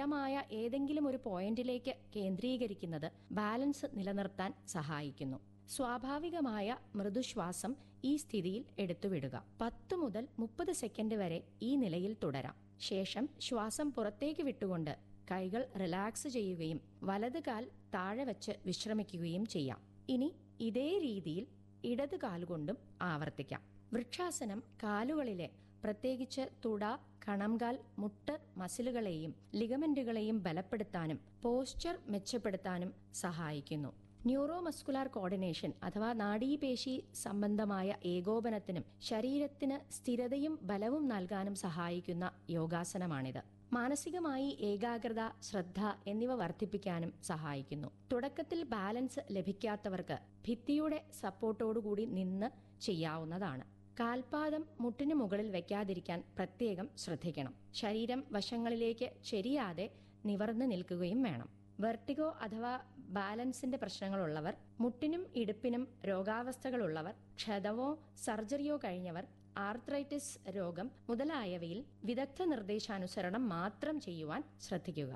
സ്ഥിരമായ ഏതെങ്കിലും ഒരു പോയിന്റിലേക്ക് കേന്ദ്രീകരിക്കുന്നത് ബാലൻസ് നിലനിർത്താൻ സഹായിക്കുന്നു സ്വാഭാവികമായ മൃദുശ്വാസം ഈ സ്ഥിതിയിൽ എടുത്തുവിടുക പത്ത് മുതൽ മുപ്പത് സെക്കൻഡ് വരെ ഈ നിലയിൽ തുടരാം ശേഷം ശ്വാസം പുറത്തേക്ക് വിട്ടുകൊണ്ട് കൈകൾ റിലാക്സ് ചെയ്യുകയും വലത് കാൽ താഴെ വെച്ച് വിശ്രമിക്കുകയും ചെയ്യാം ഇനി ഇതേ രീതിയിൽ ഇടത് കാലുകൊണ്ടും ആവർത്തിക്കാം വൃക്ഷാസനം കാലുകളിലെ പ്രത്യേകിച്ച് തുട കണംകാൽ മുട്ട് മസിലുകളെയും ലിഗമെന്റുകളെയും ബലപ്പെടുത്താനും പോസ്ചർ മെച്ചപ്പെടുത്താനും സഹായിക്കുന്നു ന്യൂറോമസ്കുലാർ കോർഡിനേഷൻ അഥവാ നാഡീപേശി സംബന്ധമായ ഏകോപനത്തിനും ശരീരത്തിന് സ്ഥിരതയും ബലവും നൽകാനും സഹായിക്കുന്ന യോഗാസനമാണിത് മാനസികമായി ഏകാഗ്രത ശ്രദ്ധ എന്നിവ വർദ്ധിപ്പിക്കാനും സഹായിക്കുന്നു തുടക്കത്തിൽ ബാലൻസ് ലഭിക്കാത്തവർക്ക് ഭിത്തിയുടെ സപ്പോർട്ടോടുകൂടി നിന്ന് ചെയ്യാവുന്നതാണ് കാൽപാദം മുട്ടിന് മുകളിൽ വെക്കാതിരിക്കാൻ പ്രത്യേകം ശ്രദ്ധിക്കണം ശരീരം വശങ്ങളിലേക്ക് ചെരിയാതെ നിവർന്നു നിൽക്കുകയും വേണം വെർട്ടിഗോ അഥവാ ബാലൻസിന്റെ പ്രശ്നങ്ങളുള്ളവർ മുട്ടിനും ഇടുപ്പിനും രോഗാവസ്ഥകളുള്ളവർ ക്ഷതവോ സർജറിയോ കഴിഞ്ഞവർ ആർത്രൈറ്റിസ് രോഗം മുതലായവയിൽ വിദഗ്ധ നിർദ്ദേശാനുസരണം മാത്രം ചെയ്യുവാൻ ശ്രദ്ധിക്കുക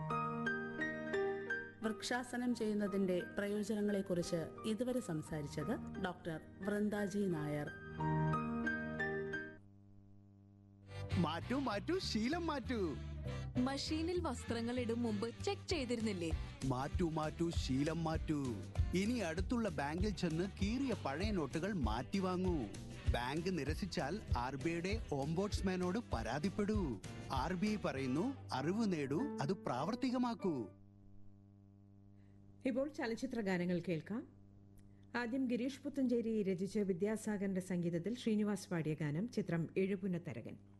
വൃക്ഷാസനം ചെയ്യുന്നതിന്റെ പ്രയോജനങ്ങളെക്കുറിച്ച് ഇതുവരെ സംസാരിച്ചത് ഡോക്ടർ വൃന്ദാജി നായർ മാറ്റൂ മാറ്റൂ ശീലം മാറ്റൂ മഷീനിൽ വസ്ത്രങ്ങൾ ഇടും മുമ്പ് ചെക്ക് ചെയ്തിരുന്നില്ലേ മാറ്റൂ മാറ്റൂ ശീലം മാറ്റൂ ഇനി അടുത്തുള്ള ബാങ്കിൽ ചെന്ന് കീറിയ പഴയ നോട്ടുകൾ മാറ്റി വാങ്ങൂ ബാങ്ക് നിരസിച്ചാൽ ആർ ബി ഐയുടെ ഓംബോട്സ്മാനോട് പരാതിപ്പെടൂ ആർ ബി ഐ പറയുന്നു അറിവ് നേടൂ അത് പ്രാവർത്തികമാക്കൂ ഇപ്പോൾ ചലച്ചിത്ര ഗാനങ്ങൾ കേൾക്കാം ആദ്യം ഗിരീഷ് പുത്തഞ്ചേരി രചിച്ച് വിദ്യാസാഗറിന്റെ സംഗീതത്തിൽ ശ്രീനിവാസ് പാടിയ ഗാനം ചിത്രം എഴുപുന്ന തരകൻ